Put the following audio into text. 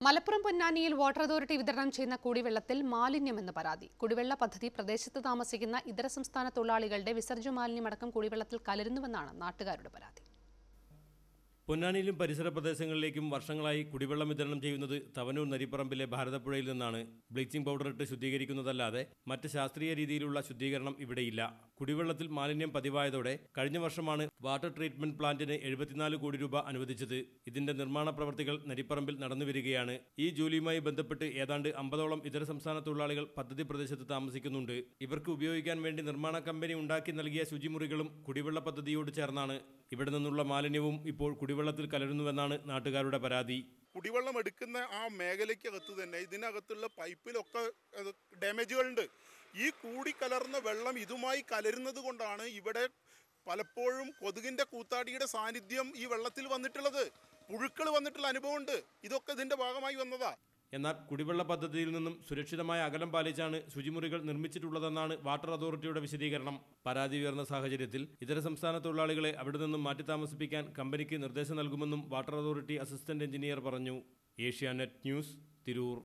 മലപ്പുറം പൊന്നാനിയിൽ water authority വിതരണം ചെയ്യുന്ന കുടിവെള്ളത്തിൽ മാലിന്യമെന്ന് പരാതി കുടിവെള്ള പദ്ധതി പ്രദേശത്ത് താമസിക്കുന്ന ഇതര സംസ്ഥാന തൊഴിലാളികളുടെ വിസർജ്യ മാലിന്യമടക്കം കുടിവെള്ളത്തിൽ കലരുന്നുവെന്നാണ് നാട്ടുകാരുടെ പരാതി പൊന്നാനിയിലും പരിസര പ്രദേശങ്ങളിലേക്കും വർഷങ്ങളായി കുടിവെള്ളം വിതരണം ചെയ്യുന്നത് തവനൂർ നരിപ്പറമ്പിലെ ഭാരതപ്പുഴയിൽ നിന്നാണ് ബ്ലീച്ചിംഗ് പൗഡർ ഇട്ട് ശുദ്ധീകരിക്കുന്നതല്ലാതെ മറ്റ് ശാസ്ത്രീയ രീതിയിലുള്ള ശുദ്ധീകരണം ഇവിടെയില്ല കുടിവെള്ളത്തിൽ മാലിന്യം പതിവായതോടെ കഴിഞ്ഞ വർഷമാണ് വാട്ടർ ട്രീറ്റ്മെന്റ് പ്ലാന്റിന് എഴുപത്തിനാല് കോടി രൂപ അനുവദിച്ചത് ഇതിന്റെ നിർമ്മാണ പ്രവർത്തികൾ നരിപ്പറമ്പിൽ നടന്നുവരികയാണ് ഈ ജോലിയുമായി ബന്ധപ്പെട്ട് ഏതാണ്ട് അമ്പതോളം ഇതര സംസ്ഥാന തൊഴിലാളികൾ പദ്ധതി പ്രദേശത്ത് താമസിക്കുന്നുണ്ട് ഇവർക്ക് ഉപയോഗിക്കാൻ വേണ്ടി നിർമ്മാണ കമ്പനി ഉണ്ടാക്കി നൽകിയ ശുചിമുറികളും കുടിവെള്ള പദ്ധതിയോട് ചേർന്നാണ് ഇവിടെ നിന്നുള്ള മാലിന്യവും ഇപ്പോൾ കുടിവെള്ളത്തിൽ കലരുന്നുവെന്നാണ് നാട്ടുകാരുടെ പരാതി കുടിവെള്ളം എടുക്കുന്ന ആ മേഖലയ്ക്കകത്ത് തന്നെ ഇതിനകത്തുള്ള പൈപ്പിലൊക്കെ അത് ഡാമേജുകളുണ്ട് ഈ കൂടിക്കലർന്ന വെള്ളം ഇതുമായി കലരുന്നത് കൊണ്ടാണ് ഇവിടെ പലപ്പോഴും കൊതുകിൻ്റെ കൂത്താടിയുടെ സാന്നിധ്യം ഈ വെള്ളത്തിൽ വന്നിട്ടുള്ളത് പുഴുക്കൾ വന്നിട്ടുള്ള അനുഭവമുണ്ട് ഇതൊക്കെ ഇതിൻ്റെ ഭാഗമായി വന്നതാ എന്നാൽ കുടിവെള്ള പദ്ധതിയിൽ നിന്നും സുരക്ഷിതമായ അകലം പാലിച്ചാണ് ശുചിമുറികൾ നിർമ്മിച്ചിട്ടുള്ളതെന്നാണ് വാട്ടർ അതോറിറ്റിയുടെ വിശദീകരണം പരാതി ഉയർന്ന സാഹചര്യത്തിൽ ഇതര സംസ്ഥാന തൊഴിലാളികളെ അവിടെ നിന്നും മാറ്റി താമസിപ്പിക്കാൻ കമ്പനിക്ക് നിർദ്ദേശം നൽകുമെന്നും വാട്ടർ അതോറിറ്റി അസിസ്റ്റന്റ് എഞ്ചിനീയർ പറഞ്ഞു ഏഷ്യാനെറ്റ് ന്യൂസ് തിരൂർ